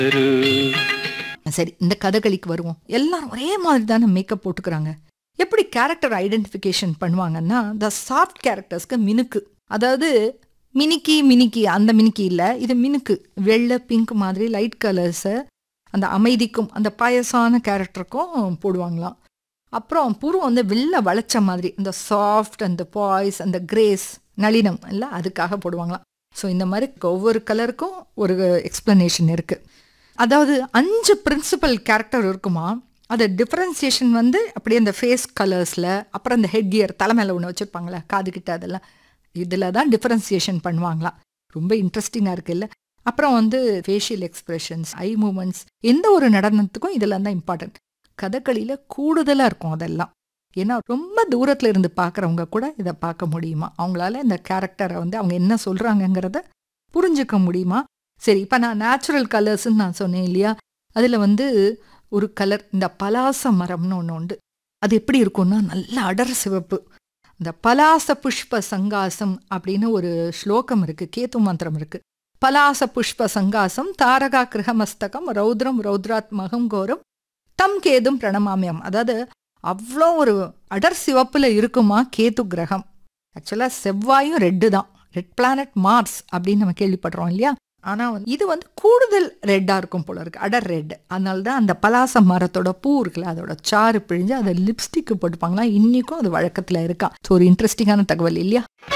சரி இந்த கதகளிக்கு வருவோம் எல்லாரும் ஒரே மாதிரி தானே மேக்கப் போட்டுக்கிறாங்க எப்படி கேரக்டர் ஐடென்டிஃபிகேஷன் பண்ணுவாங்கன்னா இந்த சாஃப்ட் கேரக்டர்ஸ்க்கு மினுக்கு அதாவது மினிக்கி மினிக்கி அந்த மினிக்கி இல்லை இது மினுக்கு வெள்ளை பிங்க் மாதிரி லைட் கலர்ஸை அந்த அமைதிக்கும் அந்த பாயசான கேரக்டருக்கும் போடுவாங்களாம் அப்புறம் புருவம் வந்து வெள்ளை வளைச்ச மாதிரி இந்த சாஃப்ட் அந்த பாய்ஸ் அந்த கிரேஸ் நளினம் இல்லை அதுக்காக போடுவாங்களாம் ஸோ இந்த மாதிரி ஒவ்வொரு கலருக்கும் ஒரு எக்ஸ்பிளனேஷன் இருக்குது அதாவது அஞ்சு பிரின்சிபல் கேரக்டர் இருக்குமா அது டிஃப்ரென்சியேஷன் வந்து அப்படியே அந்த ஃபேஸ் கலர்ஸில் அப்புறம் அந்த ஹெட் கியர் தலைமையில் ஒன்று வச்சுருப்பாங்களே காதுகிட்ட அதெல்லாம் இதில் தான் டிஃப்ரென்சியேஷன் பண்ணுவாங்களாம் ரொம்ப இன்ட்ரெஸ்டிங்காக இருக்குல்ல அப்புறம் வந்து ஃபேஷியல் எக்ஸ்பிரஷன்ஸ் ஐ மூமெண்ட்ஸ் எந்த ஒரு நடனத்துக்கும் இதெல்லாம் தான் இம்பார்ட்டன்ட் கதகளியில் கூடுதலாக இருக்கும் அதெல்லாம் ஏன்னா ரொம்ப தூரத்தில் இருந்து பார்க்குறவங்க கூட இதை பார்க்க முடியுமா அவங்களால இந்த கேரக்டரை வந்து அவங்க என்ன சொல்கிறாங்கங்கிறத புரிஞ்சுக்க முடியுமா சரி இப்போ நான் நேச்சுரல் கலர்ஸ்ன்னு நான் சொன்னேன் இல்லையா அதில் வந்து ஒரு கலர் இந்த பலாச மரம்னு ஒன்று உண்டு அது எப்படி இருக்கும்னா நல்ல அடர் சிவப்பு இந்த பலாச புஷ்ப சங்காசம் அப்படின்னு ஒரு ஸ்லோகம் இருக்கு கேத்து மந்திரம் இருக்கு பலாச புஷ்ப சங்காசம் தாரகா கிரகமஸ்தகம் ரௌத்ரம் ரௌத்ராத் மகம் கோரம் தம் கேதும் பிரணமாமியம் அதாவது அவ்வளோ ஒரு அடர் சிவப்புல இருக்குமா கேத்து கிரகம் ஆக்சுவலாக செவ்வாயும் ரெட்டு தான் ரெட் பிளானட் மார்ஸ் அப்படின்னு நம்ம கேள்விப்படுறோம் இல்லையா ஆனால் இது வந்து கூடுதல் ரெட்டாக இருக்கும் போல இருக்கு அடர் ரெட் அதனால தான் அந்த பலாச மரத்தோட பூ இருக்குல்ல அதோட சாறு பிழிஞ்சு அதை லிப்ஸ்டிக்கு போட்டுப்பாங்களா இன்றைக்கும் அது வழக்கத்தில் இருக்கா ஸோ ஒரு இன்ட்ரெஸ்டிங்கான தகவல் இல்லையா